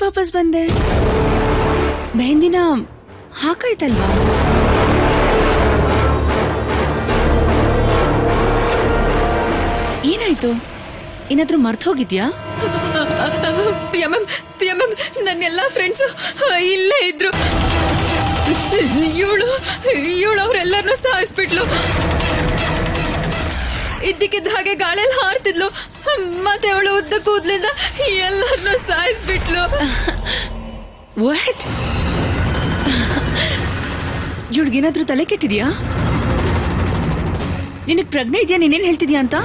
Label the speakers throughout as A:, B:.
A: ವಾಪಸ್ ಬಂದೆ ಮೆಹಂದಿನ ಹಾಕಾಯ್ತಲ್ವಾ ಏನಾಯ್ತು ಏನಾದ್ರೂ ಮರ್ತ್ ಹೋಗಿದ್ಯಾ
B: ಪ್ರಿಯಾ ಮ್ಯಾಮ್ ಪ್ರಿಯಾ ಮ್ಯಾಮ್ ನನ್ನ ಎಲ್ಲ ಫ್ರೆಂಡ್ಸು ಇಲ್ಲೇ ಇದ್ರು ಇವಳು ಇವಳು ಅವರೆಲ್ಲರನ್ನೂ ಸಾಯಿಸ್ಬಿಟ್ಲು ಇದ್ದಕ್ಕಿದ್ದ ಹಾಗೆ ಗಾಳಿಯಲ್ಲಿ ಹಾರ್ತಿದ್ಲು ಮತ್ತೆ ಅವಳು ಉದ್ದ ಕೂದ್ಲಿಂದ ಎಲ್ಲರನ್ನೂ ಸಾಯಿಸ್ಬಿಟ್ಲು
A: ವಾಟ್ ಇವಳಿಗೇನಾದ್ರೂ ತಲೆ ಕೆಟ್ಟಿದ್ಯಾ ನಿನಗ್ ಪ್ರಜ್ಞೆ ಇದೆಯಾ ನೀನೇನ್ ಹೇಳ್ತಿದ್ಯಾ ಅಂತ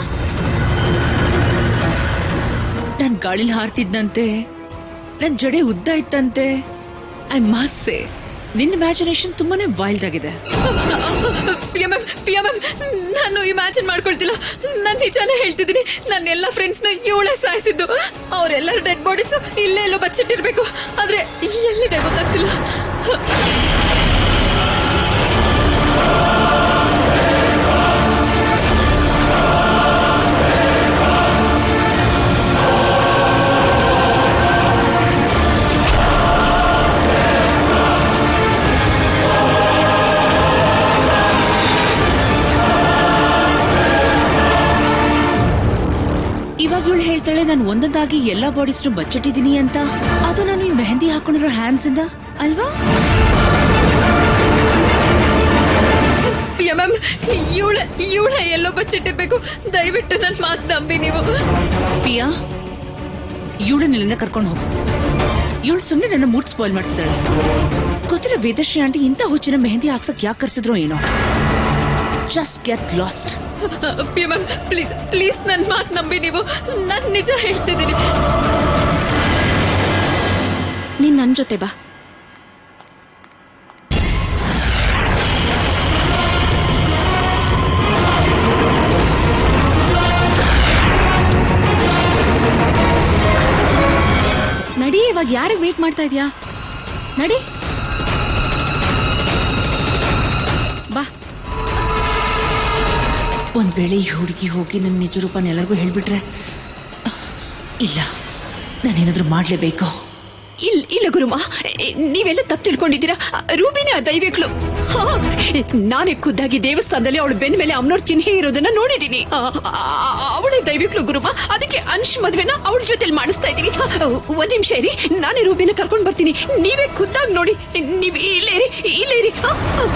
A: ನಾನ್ ಗಾಳಿಲ್ ಹಾರ್ತಿದ್ನಂತೆ ನನ್ ಜಡೆ ಉದ್ದ ಇತ್ತಂತೆ ಐ ಮಾಸೆ ನಿನ್ನ ಇಮ್ಯಾಜಿನೇಷನ್ ತುಂಬಾನೇ ವೈಲ್ಡ್ ಆಗಿದೆ
B: ಪ್ರಿಯಾ ಮ್ಯಾಮ್ ಪ್ರಿಯಾ ಮ್ಯಾಮ್ ನಾನು ಇಮ್ಯಾಜಿನ್ ಮಾಡ್ಕೊಳ್ತಿಲ್ಲ ನಾನು ನಿಜಾನೇ ಹೇಳ್ತಿದ್ದೀನಿ ನನ್ನ ಎಲ್ಲ ಫ್ರೆಂಡ್ಸ್ನ ಇವಳೇ ಸಾಯಿಸಿದ್ದು ಅವರೆಲ್ಲರೂ ಡೆಡ್ ಬಾಡೀಸು ಇಲ್ಲೇ ಎಲ್ಲೋ ಬಚ್ಚಿಟ್ಟಿರ್ಬೇಕು ಆದ್ರೆ ಎಲ್ಲಿದೆ ಗೊತ್ತಾಗ್ತಿಲ್ಲ
A: ಇವಾಗ ಇವಳು ಹೇಳ್ತಾಳೆ ನಾನು ಒಂದೊಂದಾಗಿ ಎಲ್ಲಾ ಬಾಡೀಸ್ನು ಬಚ್ಚಿಟ್ಟಿದೀನಿ ಅಂತ ಅದು ನಾನು ಈ ಮೆಹಂದಿ ಹಾಕೊಂಡಿರೋ ಹ್ಯಾಂಡ್ಸ್ ಇಂದ ಅಲ್ವಾ
B: ಪ್ರಿಯಾ ಮ್ಯಾಮ್ ಇವಳ ಇವಳ ಎಲ್ಲೋ ಬಚ್ಚಿಟ್ಟಿರ್ಬೇಕು ದಯವಿಟ್ಟು ನನ್ನ ಮಾತು ನಂಬಿ ನೀವು
A: ಪಿಯಾ ಇವಳು ನಿಲ್ಲಿಂದ ಕರ್ಕೊಂಡು ಹೋಗು ಇವಳು ಸುಮ್ಮನೆ ನನ್ನ ಮೂಡ್ ಸ್ಪಾಯ್ಲ್ ಮಾಡ್ತಿದ್ದಾಳೆ ಗೊತ್ತಿಲ್ಲ ವೇದಶ್ರೀ ಆಂಟಿ ಇಂಥ ಹುಚ್ಚಿನ ಮೆಹಂದಿ ಹಾಕ್ಸಕ್ ಯಾಕೆ ಕರ್ಸಿದ್ರೋ ಏನೋ just get lost
B: Priya ma'am please please ನನ್ನ ಮಾತು ನಂಬಿ ನೀವು ನಾನು ನಿಜ ಹೇಳ್ತಿದ್ದೀನಿ
C: ನೀನ್ ನನ್ ಜೊತೆ ಬಾ ನಡಿ ಇವಾಗ ಯಾರಿಗೆ ವೇಟ್ ಮಾಡ್ತಾ ಇದೀಯಾ ನಡಿ ಬಾ
A: ಒಂದ್ ವೇಳೆ ಈ ಹುಡುಗಿ ಹೋಗಿ ನನ್ನ ನಿಜ ರೂಪನ ಎಲ್ಲರಿಗೂ ಹೇಳ್ಬಿಟ್ರೆ ಇಲ್ಲ ನಾನೇನಾದ್ರೂ ಮಾಡ್ಲೇಬೇಕು
B: ಇಲ್ಲ ಇಲ್ಲ ಗುರುಮ ನೀವೆಲ್ಲ ತಪ್ಪು ತಿಳ್ಕೊಂಡಿದ್ದೀರಾ ರೂಬಿನೇ ಆ ದೈವಿಕ್ಳು ಹಾ, ನಾನೇ ಖುದ್ದಾಗಿ ದೇವಸ್ಥಾನದಲ್ಲಿ ಅವಳು ಬೆನ್ನ ಮೇಲೆ ಅಮ್ಮನವ್ರ ಚಿಹ್ನೆ ಇರೋದನ್ನ ನೋಡಿದ್ದೀನಿ ಆ, ಆ, ಅವಳೇ ದೈವಿಕ್ಳು ಗುರುಮ ಅದಕ್ಕೆ ಅಂಶ್ ಮದ್ವೆನ ಅವಳ ಜೊತೆಲಿ ಮಾಡಿಸ್ತಾ ಇದೀವಿ ಹಾ, ಒಂದ್ ನಿಮಿಷ ಇರಿ ನಾನೇ ರೂಬಿನ ಕರ್ಕೊಂಡು ಬರ್ತೀನಿ ನೀವೇ ಖುದ್ದಾಗಿ ನೋಡಿ ನೀವು ಇಲ್ಲೇ ಇರಿ ಇಲ್ಲೇ ಇರಿ ಹಾ, ಹಾ.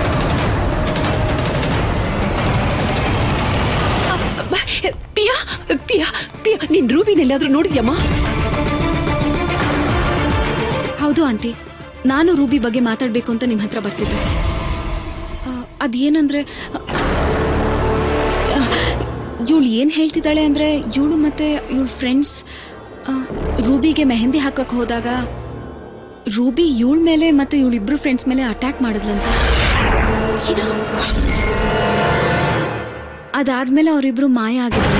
B: ಪಿಯಾ ಪಿಯಾ ಪಿಯಾ ನೀನ್ ರೂಬಿನೆಲ್ಲಾದ್ರೂ ನೋಡಿದ್ಯಮ್ಮ
C: ಹೌದು ಆಂಟಿ ನಾನು ರೂಬಿ ಬಗ್ಗೆ ಮಾತಾಡಬೇಕು ಅಂತ ನಿಮ್ಮ ಹತ್ರ ಬರ್ತಿದ್ದೆ ಆ, ಅದೇನಂದ್ರೆ ಇವಳು ಏನು ಹೇಳ್ತಿದ್ದಾಳೆ ಅಂದರೆ ಇವಳು ಮತ್ತು ಇವಳ ಫ್ರೆಂಡ್ಸ್ ರೂಬಿಗೆ ಮೆಹಂದಿ ಹಾಕಕ್ಕೆ ಹೋದಾಗ ರೂಬಿ ಇವಳ ಮೇಲೆ ಮತ್ತು ಇವಳಿಬ್ರು ಫ್ರೆಂಡ್ಸ್ ಮೇಲೆ ಅಟ್ಯಾಕ್ ಮಾಡಿದ್ಲಂತ ಅದಾದ್ಮೇಲೆ ಅವರಿಬ್ರು ಮಾಯ ಆಗಿದ್ರು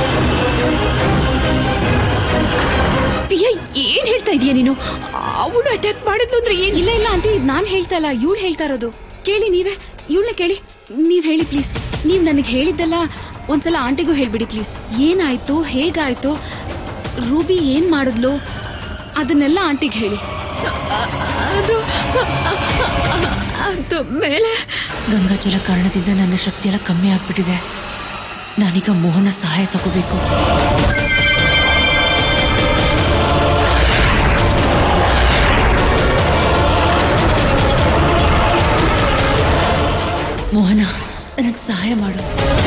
B: ಪಿಯಾ ಏನ್ ಹೇಳ್ತಾ ಇದೀಯ ನೀನು ಅವಳು ಅಟ್ಯಾಕ್ ಮಾಡಿದ್ಲು ಅಂದ್ರೆ ಏನ್
C: ಇಲ್ಲ ಇಲ್ಲ ಆಂಟಿ ನಾನು ಹೇಳ್ತಾ ಇಲ್ಲ ಇವಳು ಹೇಳ್ತಾ ಇರೋದು ಕೇಳಿ ನೀವೇ ಇವಳನ್ನ ಕೇಳಿ ನೀವು ಹೇಳಿ ಪ್ಲೀಸ್ ನೀವು ನನಗೆ ಹೇಳಿದ್ದೆಲ್ಲ ಒಂದ್ಸಲ ಆಂಟಿಗೂ ಹೇಳ್ಬಿಡಿ ಪ್ಲೀಸ್ ಏನಾಯ್ತು ಹೇಗಾಯ್ತು ರೂಬಿ ಏನು ಮಾಡಿದ್ಲು ಅದನ್ನೆಲ್ಲ ಆಂಟಿಗೆ ಹೇಳಿ
B: ಅದು ಅದು ಮೇಲೆ
A: ಗಂಗಾಜಲ ಕಾರಣದಿಂದ ನನ್ನ ಶಕ್ತಿ ಎಲ್ಲ ಕಮ್ಮಿ ಆಗ್ಬಿಟ್ಟಿದೆ ನಾನೀಗ ಮೋಹನ ಸಹಾಯ ತಗೋಬೇಕು ಮೋಹನ ನನಗೆ ಸಹಾಯ ಮಾಡು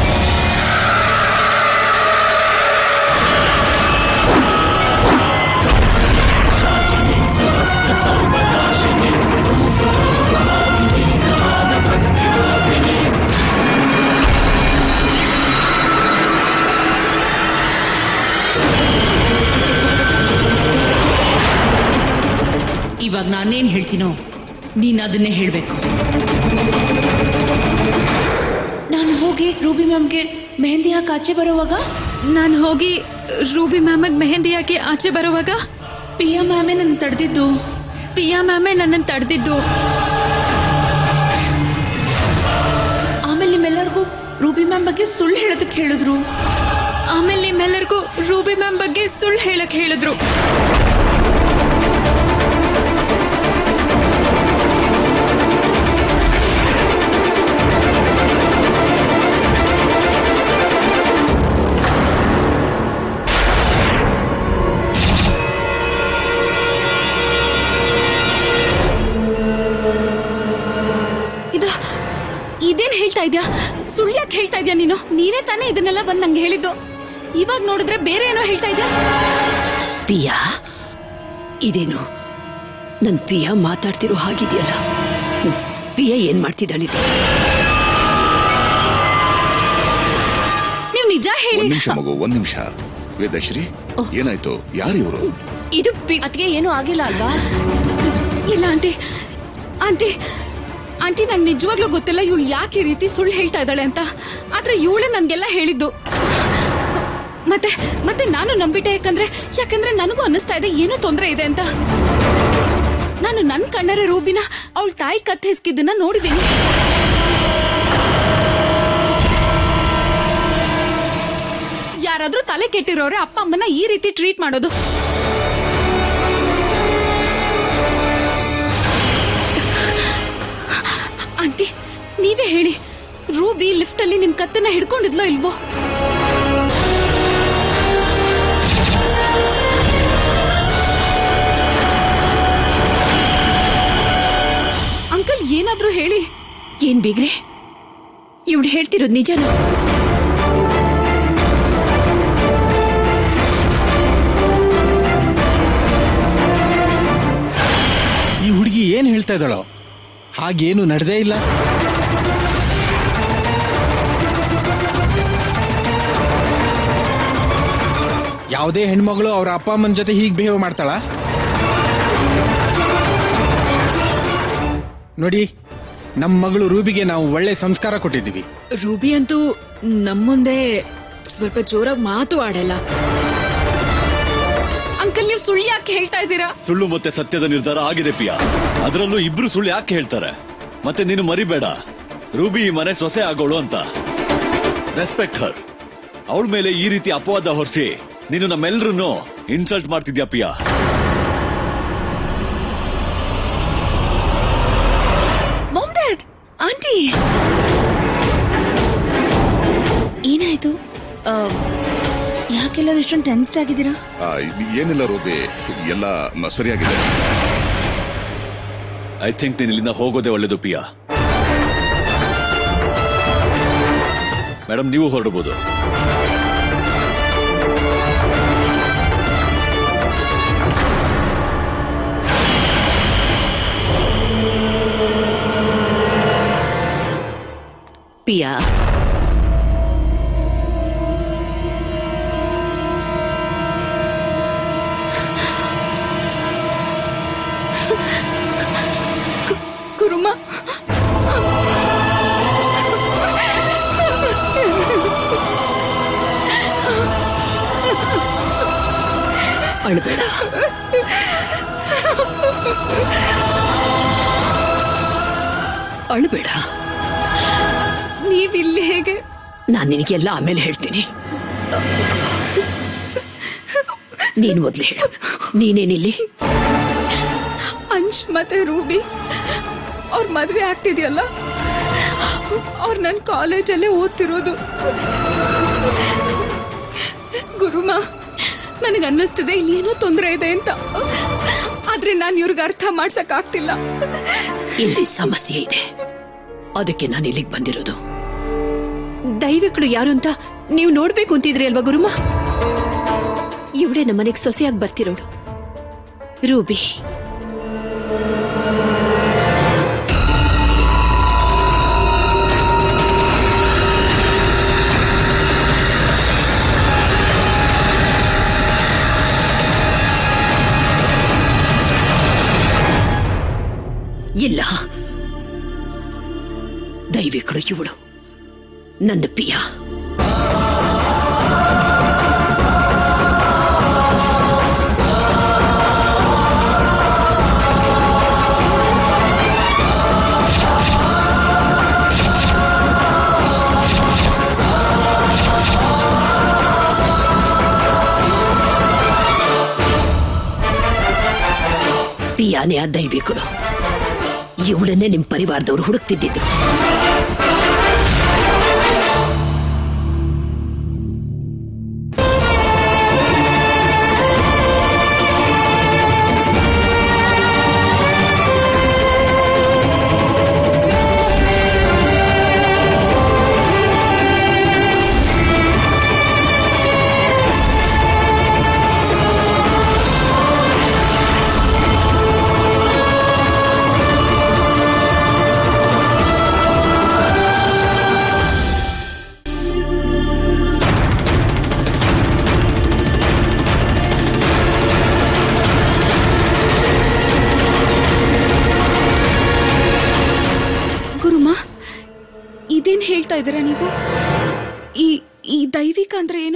A: ಇವಾಗ ನಾನೇನ್ ಹೇಳ್ತೀನೋ ನೀನ್ ಅದನ್ನೇ ಹೇಳ್ಬೇಕು ನಾನು ಹೋಗಿ ರೂಬಿ ಮ್ಯಾಮ್ಗೆ ಮೆಹಂದಿ ಹಾಕಿ ಆಚೆ ಬರೋವಾಗ
C: ನಾನು ಹೋಗಿ ರೂಬಿ ಮ್ಯಾಮಗೆ ಮೆಹಂದಿ ಹಾಕಿ ಆಚೆ ಬರುವಾಗ
A: ಪಿಯಾ ಮ್ಯಾಮೇ ನನ್ನ ತಡೆದಿದ್ದು
C: ಪಿಯಾ ಮ್ಯಾಮೇ ನನ್ನನ್ನು ತಡೆದಿದ್ದು
A: ಆಮೇಲೆ ನಿಮ್ಮೆಲ್ಲರಿಗೂ ರೂಬಿ ಮ್ಯಾಮ್ ಬಗ್ಗೆ ಸುಳ್ಳು ಹೇಳೋದಕ್ಕೆ ಹೇಳಿದ್ರು
C: ಆಮೇಲೆ ನಿಮ್ಮೆಲ್ಲರಿಗೂ ರೂಬಿ ಮ್ಯಾಮ್ ಬಗ್ಗೆ ಸುಳ್ಳು ಹೇಳಕ್ ಹೇಳಿದ್ರು ಇದೀಯ ನೀನು ನೀನೇ ತಾನೇ ಇದನ್ನೆಲ್ಲ ಬಂದ್ ನಂಗೆ ಹೇಳಿದ್ದು ಇವಾಗ ನೋಡಿದ್ರೆ ಬೇರೆ ಏನೋ ಹೇಳ್ತಾ ಇದ್ಯಾ
B: ಪಿಯಾ ಇದೇನು ನನ್ ಪಿಯಾ ಮಾತಾಡ್ತಿರೋ ಹಾಗಿದೆಯಲ್ಲ ಹ್ಮ್. ಪಿಯಾ ಏನ್ ಮಾಡ್ತಿದ್ದಾಳಿದೆ
C: ನೀವ್ ನಿಜ ಹೇಳಿ
D: ಒಂದ್ ನಿಮಿಷ ಮಗು ಒಂದ್ ನಿಮಿಷ ವೇದಶ್ರೀ ಏನಾಯ್ತು ಯಾರು ಇವರು
B: ಇದು ಪಿ
C: ಅದಕ್ಕೆ ಏನೂ ಆಗಿಲ್ಲ ಅಲ್ವಾ ಇಲ್ಲ ಆಂಟಿ ಆಂಟಿ ಆಂಟಿ ನಂಗೆ ನಿಜವಾಗ್ಲೂ ಗೊತ್ತಿಲ್ಲ ಇವಳು ಯಾಕೆ ಈ ರೀತಿ ಸುಳ್ಳು ಹೇಳ್ತಾ ಇದ್ದಾಳೆ ಅಂತ ಆದ್ರೆ ಇವಳೇ ನನ್ಗೆಲ್ಲ ಹೇಳಿದ್ದು ಮತ್ತೆ ಮತ್ತೆ ನಾನು ನಂಬಿಟ್ಟೆ ಯಾಕಂದ್ರೆ ಯಾಕಂದ್ರೆ ನನಗೂ ಅನ್ನಿಸ್ತಾ ಇದೆ ಏನೋ ತೊಂದರೆ ಇದೆ ಅಂತ ನಾನು ನನ್ನ ಕಣ್ಣರೆ ರೂಬಿನ ಅವಳ ತಾಯಿ ಕತ್ತೆ ಹೆಸ್ಕಿದ್ದನ್ನ ನೋಡಿದ್ದೀನಿ ಯಾರಾದ್ರೂ ತಲೆ ಕೆಟ್ಟಿರೋರೆ ಅಪ್ಪ ಅಮ್ಮನ ಈ ರೀತಿ ಟ್ರೀಟ್ ಮಾಡೋದು ಆಂಟಿ ನೀವೇ ಹೇಳಿ ರೂಬಿ ಲಿಫ್ಟ್ ಅಲ್ಲಿ ನಿಮ್ ಕತ್ತನ್ನ ಹಿಡ್ಕೊಂಡಿದ್ಲೋ ಇಲ್ವೋ ಅಂಕಲ್ ಏನಾದ್ರೂ ಹೇಳಿ
B: ಏನ್ ಬಿಗ್ರೆ ಇವಳು ಹೇಳ್ತಿರೋದು ನಿಜನಾ
E: ಈ ಹುಡುಗಿ ಏನ್ ಹೇಳ್ತಾ ಇದ್ದಾಳೋ ಹಾಗೇನು ನಡೆದೇ ಇಲ್ಲ ಯಾವುದೇ ಹೆಣ್ಮಗಳು ಅವ್ರ ಅಪ್ಪ ಅಮ್ಮನ ಜೊತೆ ಹೀಗೆ ಬಿಹೇವ್ ಮಾಡ್ತಾಳ ನೋಡಿ ನಮ್ಮ ಮಗಳು ರೂಬಿಗೆ ನಾವು ಒಳ್ಳೆ ಸಂಸ್ಕಾರ ಕೊಟ್ಟಿದ್ದೀವಿ
C: ರೂಬಿ ಅಂತೂ ನಮ್ಮುಂದೆ ಸ್ವಲ್ಪ ಜೋರಾಗಿ ಮಾತು ಆಡಲ್ಲ ಅಂಕಲ್ ನೀವು ಸುಳ್ಳು ಯಾಕೆ ಹೇಳ್ತಾ ಇದ್ದೀರಾ
F: ಸುಳ್ಳು ಮತ್ತೆ ಸತ್ಯದ ನಿರ್ಧಾರ ಆಗಿದೆ ಪಿಯಾ ಅದರಲ್ಲೂ ಇಬ್ರು ಸುಳ್ಳು ಯಾಕೆ ಹೇಳ್ತಾರೆ ಮತ್ತೆ ನೀನು ಮರಿಬೇಡ ರೂಬಿ ಈ ಮನೆ ಸೊಸೆ ಆಗೋಳು ಅಂತ ರೆಸ್ಪೆಕ್ಟ್ ಹರ್ ಅವಳ ಮೇಲೆ ಈ ರೀತಿ ಅಪವಾದ ಹೊರಿಸಿ ನೀನು ನಮ್ಮೆಲ್ರನ್ನೂ ಇನ್ಸಲ್ಟ್ ಮಾಡ್ತಿದ್ಯಾ ಪಿಯಾ
A: ಮಾಮ್ ಡ್ಯಾಡ್ ಆಂಟಿ ಏನಾಯ್ತು ಆ, ಯಾಕೆಲ್ಲರೂ ಇಷ್ಟೊಂದು ಟೆನ್ಸ್ಡ್ ಆಗಿದ್ದೀರಾ
D: ಆ, ಏನಿಲ್ಲ ರೂಬಿ ಎಲ್ಲ ಮ- ಸರಿಯಾಗಿದೆ
F: ಐ ಥಿಂಕ್ ನೀನು ಇಲ್ಲಿಂದ ಹೋಗೋದೇ ಒಳ್ಳೇದು ಪಿಯಾ ಮೇಡಮ್ ನೀವು ಹೊರಡಬಹುದು
B: ಪಿಯಾ
C: ಕುರುಮ
B: ಅಳ್ಬೇಡ ಅಳ್ಬೇಡ
C: ನೀವ್ ಇಲ್ಲಿ ಹೇಗೆ
B: ನಾನು ನಿನಗೆಲ್ಲ ಆಮೇಲೆ ಹೇಳ್ತೀನಿ ನೀನ್ ಮೊದ್ಲು ಹೇಳು ನೀನೇನಿಲ್ಲಿ
C: ಅಂಶ್ ಮತ್ತೆ ರೂಬಿ ಅವ್ರ ಮದ್ವೆ ಆಗ್ತಿದ್ಯಲ್ಲ ಅವ್ರು ನನ್ನ ಕಾಲೇಜಲ್ಲೇ ಓದ್ತಿರೋದು ಗುರುಮ ನನಗೆ ಅನ್ನಿಸ್ತಿದೆ ಇಲ್ಲಿ ಏನೋ ತೊಂದರೆ ಇದೆ ಅಂತ ಆದ್ರೆ ನಾನು ಇವ್ರಿಗೆ ಅರ್ಥ ಮಾಡ್ಸಕ್ ಆಗ್ತಿಲ್ಲ
B: ಇಲ್ಲಿ ಸಮಸ್ಯೆ ಇದೆ ಅದಕ್ಕೆ ನಾನು ಇಲ್ಲಿಗೆ ಬಂದಿರೋದು ದೈವಗಳು ಯಾರು ಅಂತ ನೀವು ನೋಡ್ಬೇಕು ಅಂತಿದ್ರಿ ಅಲ್ವಾ ಗುರುಮ ಇವಳೇ ನಮ್ಮನೆಗೆ ಸೊಸೆಯಾಗಿ ಬರ್ತಿರೋಳು ರೂಬಿ ಇಲ್ಲ ದೈವಿಕಳು ಇವಳು ನನ್ನ ಪಿಯ ಪಿಯಾನೇ ಆ ದೈವಿಕಳು ಇವಳನ್ನೇ ನಿಮ್ ಪರಿವಾರದವರು ಹುಡುಕ್ತಿದ್ದಿದ್ದು
C: ಹೇಳ್ತಾ ಇದ್ದೀರಾ ನೀವು ಈ ಈ ದೈವಿಕ ಅಂದ್ರೆ ಏನು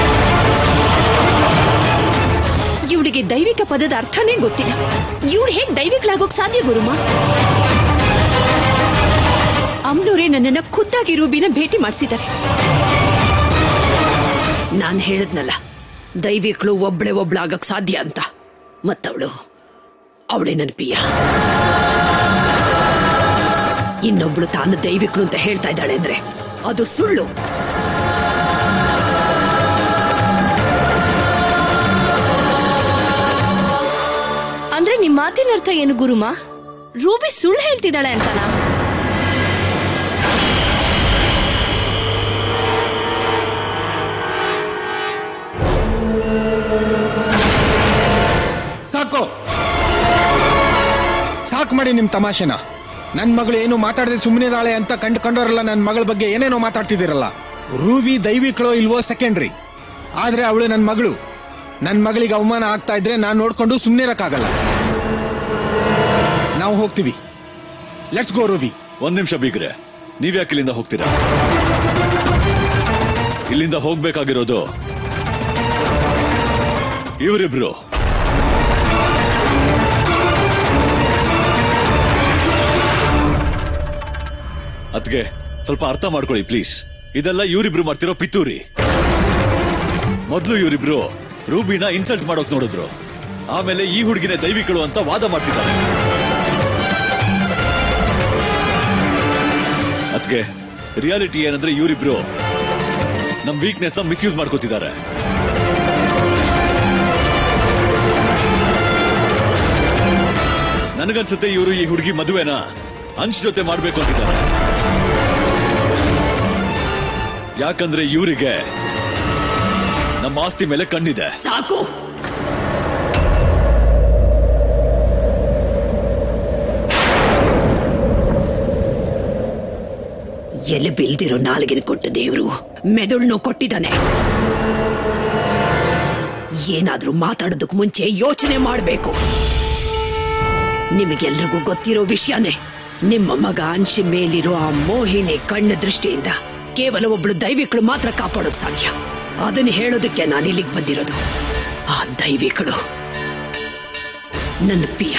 B: ಇವಳಿಗೆ ದೈವಿಕ ಪದದ ಅರ್ಥನೇ ಗೊತ್ತಿಲ್ಲ ಇವಳು ಹೇಗ್ ದೈವಿಕಳಾಗೋಕ್ ಸಾಧ್ಯ ಗುರುಮ ಅಮ್ನೋರೇ ನನ್ನನ್ನ ಖುದ್ದಾಗಿ ರೂಬಿನ ಭೇಟಿ ಮಾಡಿಸಿದ್ದಾರೆ ನಾನು ಹೇಳದ್ನಲ್ಲ ದೈವಿಕಳು ಒಬ್ಳೆ ಒಬ್ಳಾಗಕ್ ಸಾಧ್ಯ ಅಂತ ಮತ್ತವಳು ಅವಳೇ ನನ್ನ ಪಿಯ ಇನ್ನೊಬ್ಳು ತಾನು ದೈವಿಕಳು ಅಂತ ಹೇಳ್ತಾ ಇದ್ದಾಳೆ ಅಂದ್ರೆ ಅದು ಸುಳ್ಳು
C: ಅಂದ್ರೆ ನಿಮ್ ಮಾತಿನ ಅರ್ಥ ಏನು ಗುರುಮ ರೂಬಿ ಸುಳ್ಳು ಹೇಳ್ತಿದ್ದಾಳೆ ಅಂತನಾ
E: ಸಾಕು ಸಾಕು ಮಾಡಿ ನಿಮ್ ತಮಾಷೆನ ನನ್ ಮಗಳು ಏನು ಮಾತಾಡದೆ ಸುಮ್ಮನಿದಾಳೆ ಅಂತ ಕಂಡು ಕಂಡೋರಲ್ಲ ನನ್ನ ಮಗಳ ಬಗ್ಗೆ ಏನೇನೋ ಮಾತಾಡ್ತಿದ್ದೀರಲ್ಲ ರೂಬಿ ದೈವಿಕಳೋ ಇಲ್ವೋ ಸೆಕೆಂಡ್ರಿ ಆದ್ರೆ ಅವಳು ನನ್ನ ಮಗಳು ನನ್ನ ಮಗಳಿಗೆ ಅವಮಾನ ಆಗ್ತಾ ಇದ್ರೆ ನಾನು ನೋಡ್ಕೊಂಡು ಸುಮ್ಮನೆ ಇರಕ್ಕಾಗಲ್ಲ ನಾವು ಹೋಗ್ತೀವಿ ಲೆಟ್ಸ್ ಗೋ ರೂಬಿ
F: ಒಂದ್ ನಿಮಿಷ ಬೀಗ್ರೆ ನೀವ್ಯಾಕೆ ಇಲ್ಲಿಂದ ಹೋಗ್ತೀರಾ ಇಲ್ಲಿಂದ ಹೋಗ್ಬೇಕಾಗಿರೋದು ಇವರಿಬ್ರು ಅದ್ಗೆ ಸ್ವಲ್ಪ ಅರ್ಥ ಮಾಡ್ಕೊಳ್ಳಿ ಪ್ಲೀಸ್ ಇದೆಲ್ಲ ಇವರಿಬ್ರು ಮಾಡ್ತಿರೋ ಪಿತೂರಿ ಮೊದ್ಲು ಇವರಿಬ್ರು ರೂಬಿನ ಇನ್ಸಲ್ಟ್ ಮಾಡೋಕ್ ನೋಡಿದ್ರು ಆಮೇಲೆ ಈ ಹುಡುಗಿನೇ ದೈವಿಕಳು ಅಂತ ವಾದ ಮಾಡ್ತಿದ್ದಾರೆ ಅದ್ಗೆ ರಿಯಾಲಿಟಿ ಏನಂದ್ರೆ ಇವರಿಬ್ರು ನಮ್ ವೀಕ್ನೆಸ್ ಮಿಸ್ಯೂಸ್ ಮಾಡ್ಕೋತಿದ್ದಾರೆ ನನಗನ್ಸುತ್ತೆ ಇವರು ಈ ಹುಡುಗಿ ಮದುವೆನ ಅಂಶ್ ಜೊತೆ ಮಾಡ್ಬೇಕು ಅಂತಿದ್ದಾರೆ ಯಾಕಂದ್ರೆ ಇವರಿಗೆ ನಮ್ಮ ಆಸ್ತಿ ಮೇಲೆ ಕಣ್ಣಿದೆ
B: ಸಾಕು ಎಲೆ ಬೀಳ್ದಿರೋ ನಾಲಿಗೆನ ಕೊಟ್ಟ ದೇವ್ರು ಮೆದುಳ್ನು ಕೊಟ್ಟಿದ್ದಾನೆ ಏನಾದ್ರೂ ಮಾತಾಡೋದಕ್ ಮುಂಚೆ ಯೋಚನೆ ಮಾಡಬೇಕು ನಿಮಗೆಲ್ರಿಗೂ ಗೊತ್ತಿರೋ ವಿಷಯನೇ ನಿಮ್ಮ ಮಗ ಅಂಶಿ ಮೇಲಿರೋ ಆ ಮೋಹಿನಿ ಕಣ್ಣ ದೃಷ್ಟಿಯಿಂದ ಕೇವಲ ಒಬ್ಳು ದೈವಿಕಳು ಮಾತ್ರ ಕಾಪಾಡೋಕ್ ಸಾಧ್ಯ ಅದನ್ನ ಹೇಳೋದಕ್ಕೆ ನಾನು ಇಲ್ಲಿಗೆ ಬಂದಿರೋದು ಆ ದೈವಿಕಳು ನನ್ನ ಪಿಯ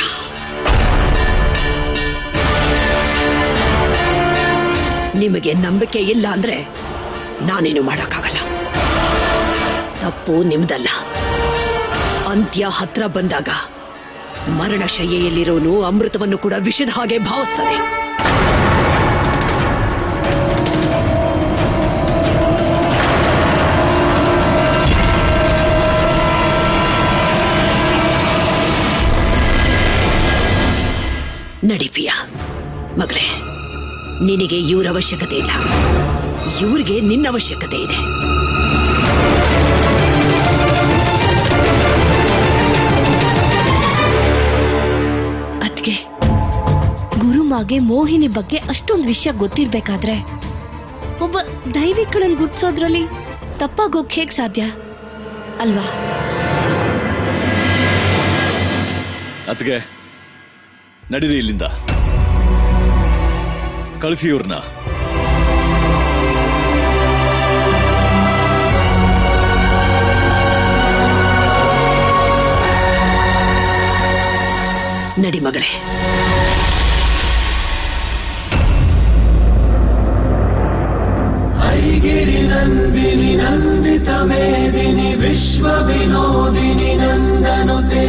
B: ನಿಮಗೆ ನಂಬಿಕೆ ಇಲ್ಲ ಅಂದ್ರೆ ನಾನೇನು ಮಾಡೋಕ್ಕಾಗಲ್ಲ ತಪ್ಪು ನಿಮ್ದಲ್ಲ ಅಂತ್ಯ ಹತ್ರ ಬಂದಾಗ ಮರಣಶಯ್ಯೆಯಲ್ಲಿರೋನು ಅಮೃತವನ್ನು ಕೂಡ ವಿಷದ ಹಾಗೆ ಭಾವಿಸ್ತಾನೆ ನಡಿಪಿಯ ಮಗಳೇ ನಿನಗೆ ಇವ್ರ ಅವಶ್ಯಕತೆ ಇಲ್ಲ ಇವ್ರಿಗೆ ನಿನ್ನ ಅವಶ್ಯಕತೆ ಇದೆ
C: ಅದ್ಗೆ ಗುರುಮಾಗೆ ಮೋಹಿನಿ ಬಗ್ಗೆ ಅಷ್ಟೊಂದು ವಿಷಯ ಗೊತ್ತಿರ್ಬೇಕಾದ್ರೆ ಒಬ್ಬ ದೈವಿಕಳನ್ ಗುರ್ತಿಸೋದ್ರಲ್ಲಿ ತಪ್ಪಾಗೋಕ್ ಹೇಗ್ ಸಾಧ್ಯ ಅಲ್ವಾ
F: ಅತ್ಗೆ ನಡೀರಿ ಇಲ್ಲಿಂದ ಕಳಿಸಿ ಇವ್ರನ್ನ
B: ನಡಿ ಮಗಳೇ
G: गिरिनन्दिनि नन्दितमेदिनि विश्वविनोदिनि नन्दनुते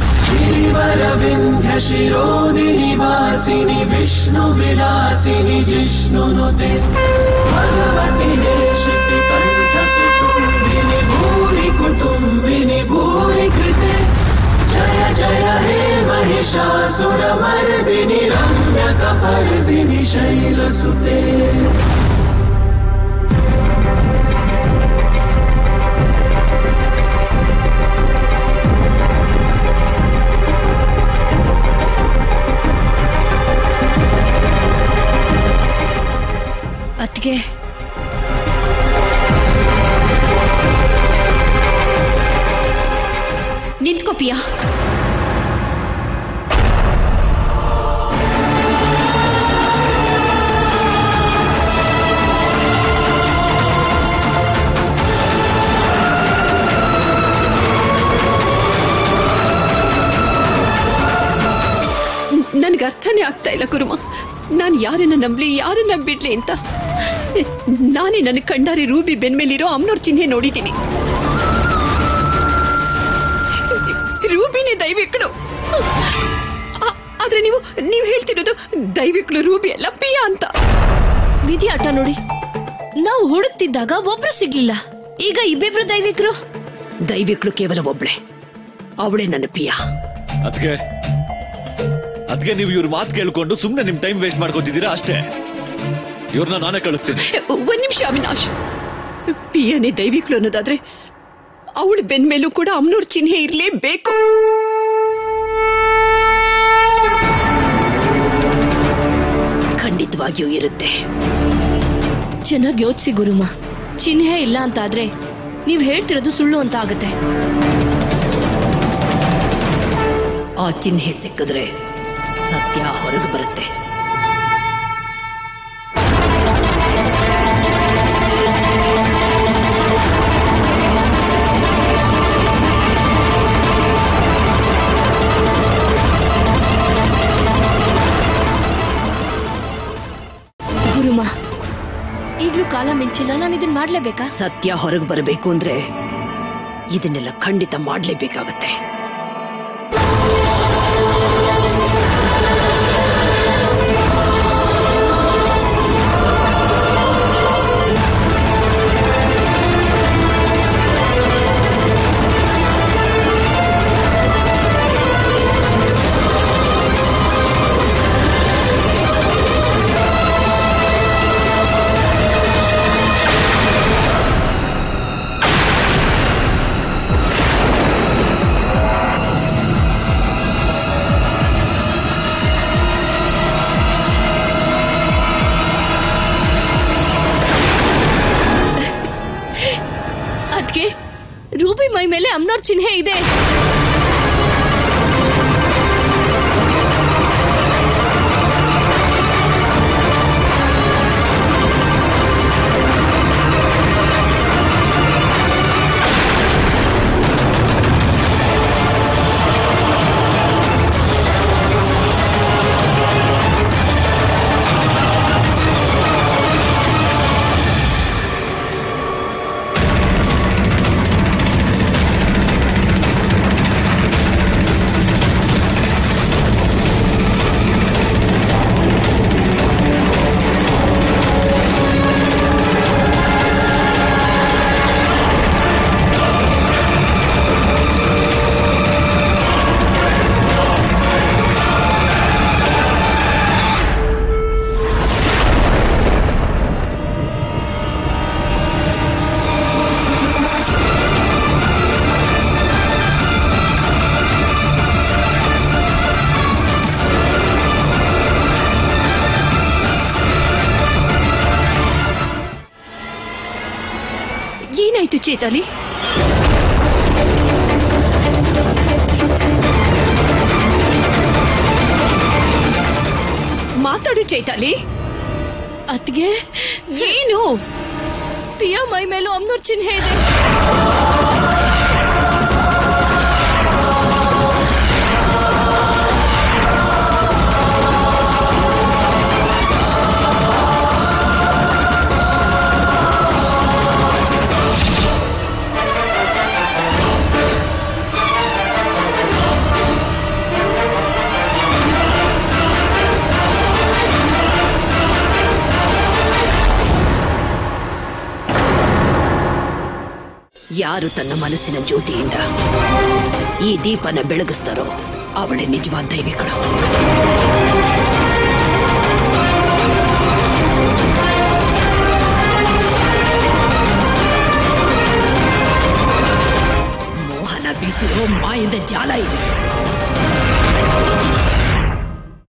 G: गिरिवरविन्ध्यशिरोदिनि वासिनि विष्णुविलासिनि जिष्णुनुते भगवति हेशिति कण्ठकुटुम्बिनि भूरि कुटुम्बिनि भूरि कृते जय जय हे महिषासुरमर्दिनि रम्यकपर्दिनि शैलसुते
C: ಅದ್ಗೆ
B: ನಿಂತ್ಕೋ ಪಿಯ ಅರ್ಥನೇ ಆಗ್ತಾ ಇಲ್ಲ ಕುರುಮ ನಾನು ಯಾರನ್ನ ನಂಬ್ಲಿ ಯಾರನ್ನ ಬಿಡ್ಲಿ ಅಂತ ನಾನೇ ನನ್ನ ಕಂಡಾರಿ ರೂಬಿ ಬೆನ್ಮೇಲಿರೋ ಅಮ್ನೋರ್ ಚಿಹ್ನೆ ನೋಡಿದ್ದೀನಿ ರೂಬಿನೇ ದೈವಿಕಳು ಆ- ಆದ್ರೆ ನೀವು ನೀವು ಹೇಳ್ತಿರೋದು ದೈವಿಕಳು ರೂಬಿ ಅಲ್ಲ ಪಿಯಾ ಅಂತ
C: ವಿಧಿ ಆಟ ನೋಡಿ ನಾವು ಹುಡುಕ್ತಿದ್ದಾಗ ಒಬ್ರು ಸಿಗ್ಲಿಲ್ಲ ಈಗ ಇಬ್ಬಿಬ್ರು ದೈವಿಕರು
B: ದೈವಿಕಳು ಕೇವಲ ಒಬ್ಳೆ ಅವಳೇ ನನ್ನ ಪಿಯಾ
F: ಅದ್ಕೆ ಅದ್ಕೆ ನೀವು ಇವ್ರ ಮಾತು ಕೇಳ್ಕೊಂಡು ಸುಮ್ನೆ ನಿಮ್ ಟೈಮ್ ವೇಸ್ಟ್ ಮಾಡ್ಕೋತಿದ್ದೀರಾ ಅಷ್ಟೇ ಇವ್ರನ್ನ ನಾನೇ ಕಳಿಸ್ತೀನಿ
B: ಒಂದ್ ನಿಮಿಷ ಅವಿನಾಶ್ ಪಿಯನೇ ದೈವಿಕಳು ಅನ್ನೋದಾದ್ರೆ ಅವಳ ಬೆನ್ಮೇಲೂ ಕೂಡ ಅಮ್ನೂರ್ ಚಿಹ್ನೆ ಇರ್ಲೇಬೇಕು ಖಂಡಿತವಾಗಿಯೂ ಇರುತ್ತೆ
C: ಚೆನ್ನಾಗಿ ಯೋಚಿಸಿ ಗುರುಮ ಚಿಹ್ನೆ ಇಲ್ಲ ಅಂತ ಆದ್ರೆ ನೀವ್ ಹೇಳ್ತಿರೋದು ಸುಳ್ಳು ಅಂತ ಆಗತ್ತೆ
B: ಆ ಚಿಹ್ನೆ ಸಿಕ್ಕಿದ್ರೆ ಸತ್ಯ ಹೊರಗೆ ಬರುತ್ತೆ
C: ಗುರುಮ ಈಗ್ಲೂ ಕಾಲ ಮಿಂಚಿಲ್ಲ ನಾನು ಇದನ್ ಮಾಡ್ಲೇಬೇಕಾ
B: ಸತ್ಯ ಹೊರಗೆ ಬರಬೇಕು ಅಂದ್ರೆ ಇದನ್ನೆಲ್ಲ ಖಂಡಿತ ಮಾಡಲೇಬೇಕಾಗತ್ತೆ
C: ಅದ್ಕೆ ರೂಬಿ ಮೈ ಮೇಲೆ ಅಮ್ನೋರ್ ಚಿಹ್ನೆ ಇದೆ
B: ಏನಾಯ್ತು ಚೇತಾಲಿ ಮಾತಾಡು ಚೈತಾಲಿ
C: ಅತ್ಗೆ
B: ಏನು
C: ಪಿಯಾ ಮೈ ಮೇಲೂ ಅಮ್ನೋರ್ ಚಿಹ್ನೆ ಇದೆ
B: ಯಾರು ತನ್ನ ಮನಸ್ಸಿನ ಜ್ಯೋತಿಯಿಂದ ಈ ದೀಪನ ಬೆಳಗಿಸ್ತಾರೋ ಅವಳೇ ನಿಜವಾದ ದೈವಿಕಳು ಮೋಹನ ಬೀಸಿರೋ ಮಾಯದ ಜಾಲ ಇದು